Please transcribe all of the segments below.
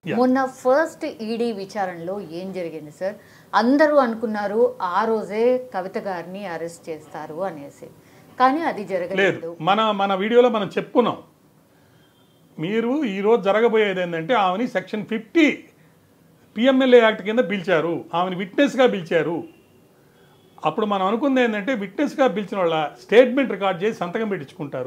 మొన్న first ED విచారణలో ఏం జరిగింది సార్ అందరూ అనుకున్నారు ఆ రోజే కవిత గారిని అరెస్ట్ చేస్తారు అనేసి కానీ అది లేదు జరగలేదు మన మన వీడియోలో మనం చెప్పుకున్నాం మీరు ఈరోజు జరగబోయేది ఏంటంటే ఆమెని సెక్షన్ ఫిఫ్టీ పిఎంఎల్ఏ యాక్ట్ కింద పిలిచారు ఆమెను విట్నెస్గా పిలిచారు అప్పుడు మనం అనుకుంది ఏంటంటే విట్నెస్గా పిలిచిన వాళ్ళ స్టేట్మెంట్ రికార్డ్ చేసి సంతకం పెట్టించుకుంటారు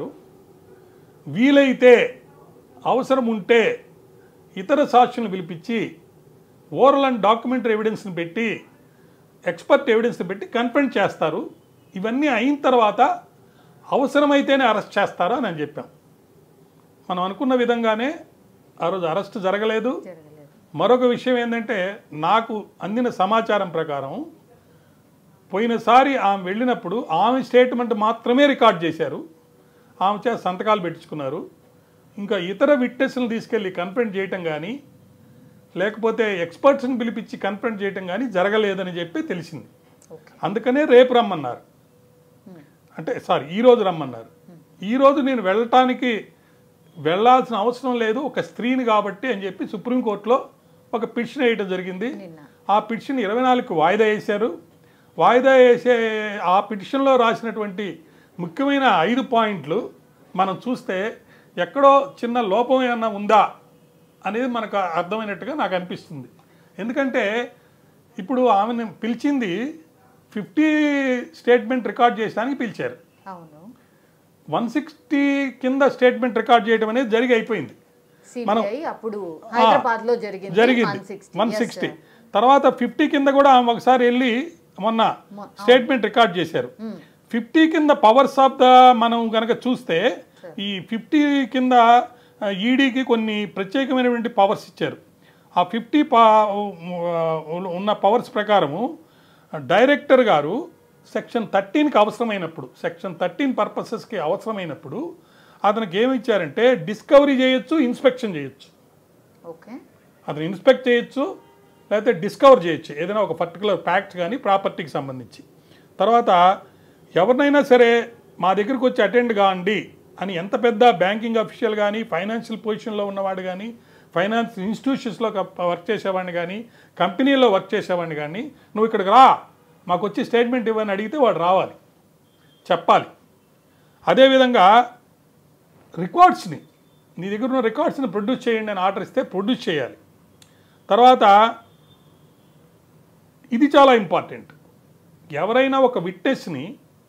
వీలైతే అవసరం ఉంటే ఇతర సాక్షులను పిలిపించి ఓరల్ అండ్ డాక్యుమెంటరీ ఎవిడెన్స్ని పెట్టి ఎక్స్పర్ట్ ఎవిడెన్స్ని పెట్టి కన్ఫర్మ్ చేస్తారు ఇవన్నీ అయిన తర్వాత అవసరమైతేనే అరెస్ట్ చేస్తారు అని అని చెప్పాం మనం అనుకున్న విధంగానే ఆ రోజు అరెస్ట్ జరగలేదు జరగలేదు మరొక విషయం ఏంటంటే నాకు అందిన సమాచారం ప్రకారం పోయినసారి ఆమె వెళ్ళినప్పుడు ఆమె స్టేట్మెంట్ మాత్రమే రికార్డ్ చేశారు ఆమె చేత సంతకాలు పెట్టించుకున్నారు ఇంకా ఇతర విట్నెస్లను తీసుకెళ్ళి కన్ఫరెంట్ చేయటం కానీ లేకపోతే ఎక్స్పర్ట్స్ని పిలిపించి కన్ఫరెంట్ చేయటం కానీ జరగలేదని చెప్పి తెలిసింది ఓకే అందుకనే రేపు రమ్మన్నారు అంటే సారీ ఈ రోజు రమ్మన్నారు ఈ రోజు నేను వెళ్ళటానికి వెళ్ళాల్సిన అవసరం లేదు ఒక స్త్రీని కాబట్టి అని చెప్పి సుప్రీంకోర్టులో ఒక పిటిషన్ వేయడం జరిగింది నిన్న ఆ పిటిషన్ ఇరవై నాలుగుకి వాయిదా వేశారు వాయిదా వేసే ఆ పిటిషన్లో రాసినటువంటి ముఖ్యమైన ఐదు పాయింట్లు మనం చూస్తే ఎక్కడో చిన్న లోపం ఏమన్నా ఉందా అనేది మనకు అర్థమైనట్టుగా నాకు అనిపిస్తుంది ఎందుకంటే ఇప్పుడు ఆమెను పిలిచింది ఫిఫ్టీ స్టేట్మెంట్ రికార్డ్ చేయడానికి పిలిచారు అవును వన్ సిక్స్టీ కింద స్టేట్మెంట్ రికార్డ్ చేయడం అనేది జరిగి అయిపోయింది సిబిఐ అప్పుడు హైదరాబాద్ లో జరిగింది జరిగింది 160. One Yes, sixty sir. తర్వాత ఫిఫ్టీ కింద కూడా ఆమె ఒకసారి వెళ్ళి మొన్న మొ- స్టేట్మెంట్ రికార్డ్ చేశారు ఫిఫ్టీ కింద పవర్స్ ఆఫ్ ద మనం కనుక చూస్తే ఈ ఫిఫ్టీ కింద ఈడీకి కొన్ని ప్రత్యేకమైనటువంటి పవర్స్ ఇచ్చారు ఆ ఫిఫ్టీ పా ఉన్న పవర్స్ ప్రకారము డైరెక్టర్ గారు సెక్షన్ థర్టీన్కి అవసరమైనప్పుడు సెక్షన్ థర్టీన్ పర్పసెస్కి అవసరమైనప్పుడు అతనికి ఏమి ఇచ్చారంటే డిస్కవరీ చేయొచ్చు ఇన్స్పెక్షన్ చేయొచ్చు ఓకే అతను ఇన్స్పెక్ట్ చేయొచ్చు లేకపోతే డిస్కవర్ చేయొచ్చు ఏదైనా ఒక పర్టికులర్ ఫ్యాక్ట్ కానీ ప్రాపర్టీకి సంబంధించి తర్వాత ఎవరినైనా సరే మా దగ్గరికి వచ్చి అటెండ్ కాండి అని ఎంత పెద్ద బ్యాంకింగ్ అఫీషియల్ కానీ ఫైనాన్షియల్ పొజిషన్లో ఉన్నవాడు కానీ ఫైనాన్స్ ఇన్స్టిట్యూషన్స్లో వర్క్ చేసేవాడిని కానీ కంపెనీలో వర్క్ చేసేవాడిని కానీ నువ్వు ఇక్కడికి రా మాకు వచ్చి స్టేట్మెంట్ ఇవ్వని అడిగితే వాడు రావాలి చెప్పాలి అదేవిధంగా రికార్డ్స్ని నీ దగ్గర ఉన్న రికార్డ్స్ని ప్రొడ్యూస్ చేయండి అని ఆర్డర్ ఇస్తే ప్రొడ్యూస్ చేయాలి తర్వాత ఇది చాలా ఇంపార్టెంట్ ఎవరైనా ఒక విట్నెస్ని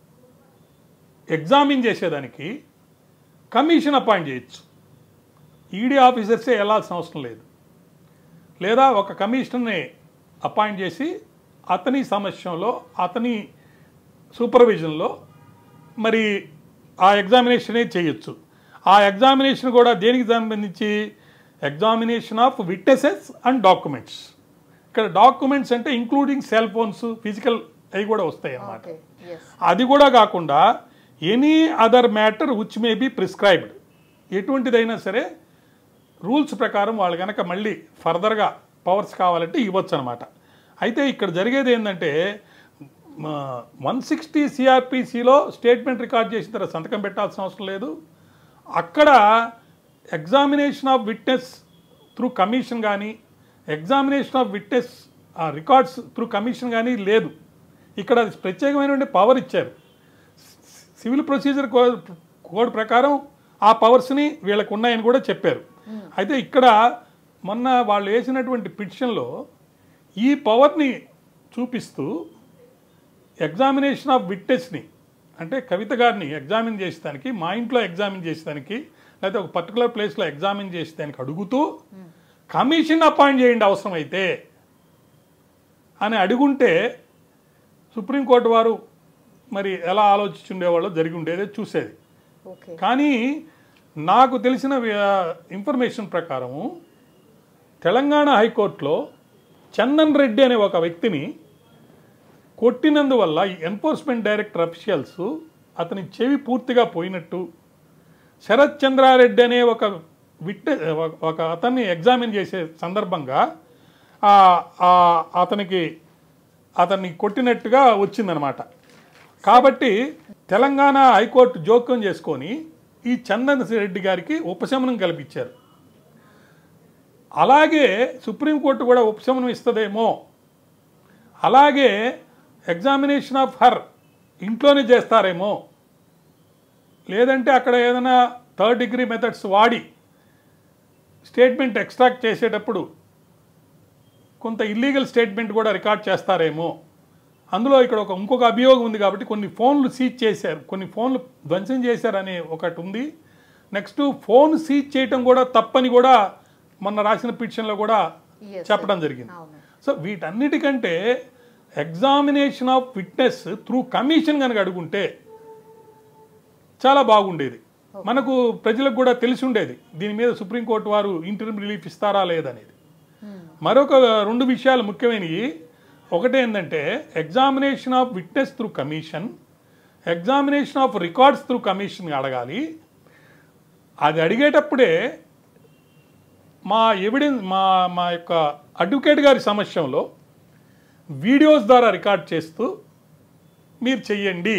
ఎగ్జామిన్ చేసేదానికి కమిషన్ అపాయింట్ చేయొచ్చు ఈడీ ఆఫీసర్సే వెళ్ళాల్సిన అవసరం లేదు లేదా ఒక కమిషనర్ని అపాయింట్ చేసి అతని సమస్యంలో అతని సూపర్విజన్లో మరి ఆ ఎగ్జామినేషనే చేయొచ్చు ఆ ఎగ్జామినేషన్ కూడా దేనికి సంబంధించి examination of witnesses and documents ఇక్కడ డాక్యుమెంట్స్ అంటే ఇంక్లూడింగ్ సెల్ ఫోన్స్ ఫిజికల్ అవి కూడా వస్తాయి అన్నమాట ఓకే ఎస్ అది కూడా కాకుండా any other matter which may be prescribed ఎటువంటిదైనా సరే రూల్స్ ప్రకారం వాళ్ళు కనుక మళ్ళీ ఫర్దర్గా పవర్స్ కావాలంటే ఇవ్వచ్చు అనమాట అయితే ఇక్కడ జరిగేది ఏంటంటే వన్ సిక్స్టీ సిఆర్పిసిలో స్టేట్మెంట్ రికార్డ్ చేసిన తర్వాత సంతకం పెట్టాల్సిన అవసరం లేదు అక్కడ examination of witness through commission కానీ examination of witness records through commission కానీ లేదు ఇక్కడ అది ప్రత్యేకమైనటువంటి పవర్ ఇచ్చారు సివిల్ ప్రొసీజర్ కోడ్ ప్రకారం ఆ పవర్స్ని వీళ్ళకు ఉన్నాయని కూడా చెప్పారు అయితే ఇక్కడ మొన్న వాళ్ళు వేసినటువంటి పిటిషన్లో ఈ పవర్ని చూపిస్తూ ఎగ్జామినేషన్ ఆఫ్ విట్నెస్ని అంటే కవిత గారిని ఎగ్జామిన్ చేసేదానికి మా ఇంట్లో ఎగ్జామిన్ చేసేదానికి లేకపోతే ఒక పర్టికులర్ ప్లేస్లో ఎగ్జామిన్ చేసేదానికి అడుగుతూ కమిషన్ అపాయింట్ చేయండి అవసరమైతే అని అడుగుంటే సుప్రీంకోర్టు వారు మరి ఎలా ఆలోచించుండేవాళ్ళో జరిగి ఉండేదే చూసేది ఓకే కానీ నాకు తెలిసిన ఇన్ఫర్మేషన్ ప్రకారము తెలంగాణ హైకోర్టులో చందన్ రెడ్డి అనే ఒక వ్యక్తిని కొట్టినందువల్ల ఎన్ఫోర్స్మెంట్ డైరెక్టర్ అఫీషియల్స్ అతని చెవి పూర్తిగా పోయినట్టు శరత్ చంద్రారెడ్డి అనే ఒక విట్ ఒక అతన్ని ఎగ్జామిన్ చేసే సందర్భంగా ఆ- ఆ అతనికి అతన్ని కొట్టినట్టుగా వచ్చిందనమాట కాబట్టి తెలంగాణ హైకోర్టు జోక్యం చేసుకొని ఈ చందన్ రెడ్డి గారికి ఉపశమనం కల్పించారు అలాగే సుప్రీంకోర్టు కూడా ఉపశమనం ఇస్తుందేమో అలాగే ఎగ్జామినేషన్ ఆఫ్ హర్ ఇంట్లోనే చేస్తారేమో లేదంటే అక్కడ ఏదైనా థర్డ్ డిగ్రీ మెథడ్స్ వాడి స్టేట్మెంట్ ఎక్స్ట్రాక్ట్ చేసేటప్పుడు కొంత ఇల్లీగల్ స్టేట్మెంట్ కూడా రికార్డ్ చేస్తారేమో అందులో ఇక్కడ ఒక ఇంకొక అభియోగం ఉంది కాబట్టి కొన్ని ఫోన్లు సీజ్ చేశారు కొన్ని ఫోన్లు ధ్వంసం చేశారనే ఒకటి ఉంది నెక్స్ట్ ఫోన్ సీజ్ చేయటం కూడా తప్పని కూడా మొన్న రాసిన పిటిషన్లో కూడా Yes, చెప్పడం జరిగింది అవును సో వీటన్నిటికంటే examination of witness through commission కనుక అడుగుంటే చాలా బాగుండేది మనకు ప్రజలకు కూడా తెలిసి ఉండేది దీని మీద సుప్రీంకోర్టు వారు ఇంటర్మ్ రిలీఫ్ ఇస్తారా లేదనేది మరొక రెండు విషయాలు ముఖ్యమైనవి ఒకటి ఏంటంటే examination of witness through commission examination of records through commission అడగాలి అది అడిగేటప్పుడే మా ఎవిడెన్స్ మా మా యొక్క అడ్వకేట్ గారి సమస్యంలో వీడియోస్ ద్వారా రికార్డ్ చేస్తూ మీరు చెయ్యండి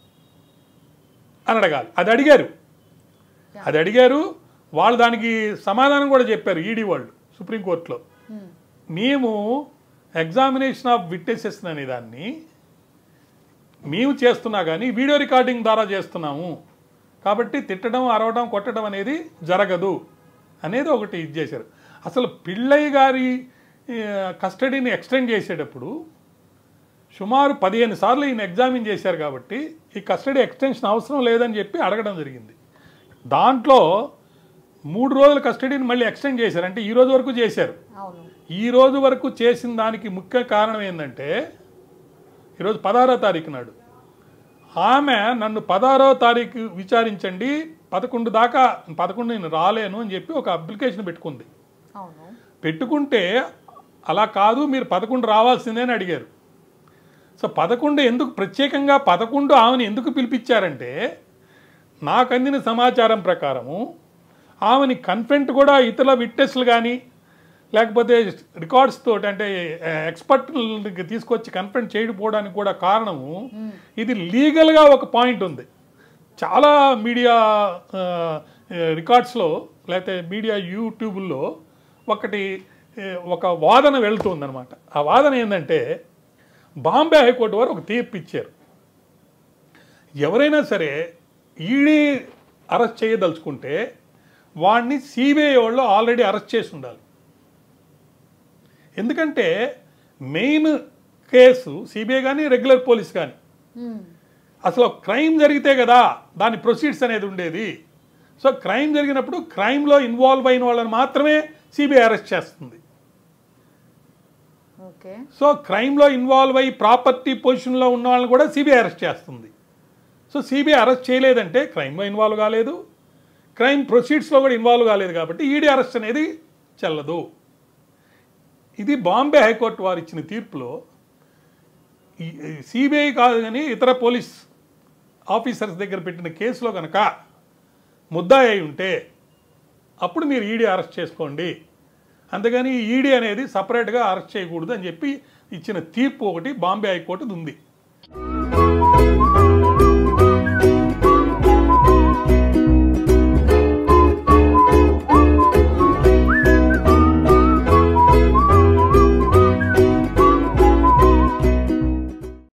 అని అడగాలి అది అడిగారు అది అడిగారు వాళ్ళు దానికి సమాధానం కూడా చెప్పారు ఈడీ వాళ్ళు సుప్రీంకోర్టులో మేము ఎగ్జామినేషన్ ఆఫ్ విట్నెసెస్ అనే దాన్ని మేము చేస్తున్నా కానీ వీడియో రికార్డింగ్ ద్వారా చేస్తున్నాము కాబట్టి తిట్టడం అరవడం కొట్టడం అనేది జరగదు అనేది ఒకటి ఇది చేశారు అసలు పిళ్ళయ్య గారి ఆ, కస్టడీని ఎక్స్టెండ్ చేసేటప్పుడు సుమారు పదిహేను సార్లు ఈయన ఎగ్జామిన్ చేశారు కాబట్టి ఈ కస్టడీ ఎక్స్టెన్షన్ అవసరం లేదని చెప్పి అడగడం జరిగింది దాంట్లో మూడు రోజుల కస్టడీని మళ్ళీ ఎక్స్టెండ్ చేశారు అంటే ఈ రోజు వరకు చేశారు అవును ఈ రోజు వరకు చేసిన దానికి ముఖ్య కారణం ఏంటంటే ఈరోజు పదహారో తారీఖు నాడు ఆమె నన్ను పదహారో తారీఖు విచారించండి పదకొండు దాకా పదకొండు నేను రాలేను అని చెప్పి ఒక అప్లికేషన్ పెట్టుకుంది అవును పెట్టుకుంటే అలా కాదు మీరు పదకొండు రావాల్సిందే అని అడిగారు సో పదకొండు ఎందుకు ప్రత్యేకంగా పదకొండు ఆమెను ఎందుకు పిలిపించారంటే నాకు అందిన సమాచారం ప్రకారము ఆమెని కన్ఫెంట్ కూడా ఇతర విట్నెస్లు కానీ లేకపోతే రికార్డ్స్ తోటి అంటే ఎక్స్పర్ట్కి తీసుకొచ్చి కన్ఫెంట్ చేయకపోవడానికి కూడా కారణము ఇది లీగల్గా ఒక పాయింట్ ఉంది చాలా మీడియా రికార్డ్స్లో లేకపోతే మీడియా యూట్యూబ్లో ఒకటి ఏ, ఒక వాదన వెళ్తుందన్నమాట ఆ వాదన ఏంటంటే బాంబే హైకోర్టు వారు ఒక తీర్పు ఇచ్చారు ఎవరైనా సరే ఈడీ అరెస్ట్ చేయదలుచుకుంటే వాడిని సిబిఐ వాళ్ళు ఆల్రెడీ అరెస్ట్ చేసి ఉండాలి ఎందుకంటే మెయిన్ కేసు సిబిఐ కానీ రెగ్యులర్ పోలీస్ కానీ మ్మ్. అసలు క్రైమ్ జరిగితే కదా దాని ప్రొసీడ్స్ అనేది ఉండేది సో క్రైమ్ జరిగినప్పుడు క్రైమ్లో ఇన్వాల్వ్ అయిన వాళ్ళని మాత్రమే సిబిఐ అరెస్ట్ చేస్తుంది ఓకే సో క్రైమ్లో ఇన్వాల్వ్ అయ్యి ప్రాపర్టీ పొజిషన్లో ఉన్న వాళ్ళని కూడా సిబిఐ అరెస్ట్ చేస్తుంది సో సిబిఐ అరెస్ట్ చేయలేదంటే క్రైమ్లో ఇన్వాల్వ్ కాలేదు క్రైమ్ ప్రొసీడ్స్లో కూడా ఇన్వాల్వ్ కాలేదు కాబట్టి ఈడీ అరెస్ట్ అనేది చెల్లదు ఇది బాంబే హైకోర్టు వారు ఇచ్చిన తీర్పులో సిబిఐ కాదు కానీ ఇతర పోలీస్ ఆఫీసర్స్ దగ్గర పెట్టిన కేసులో కనుక ముద్దాయి అయి ఉంటే అప్పుడు మీరు ఈడీ అరెస్ట్ చేసుకోండి అంతేగాని ఈడీ అనేది సపరేట్గా అరెస్ట్ చేయకూడదు అని చెప్పి ఇచ్చిన తీర్పు ఒకటి బాంబే హైకోర్టుది ఉంది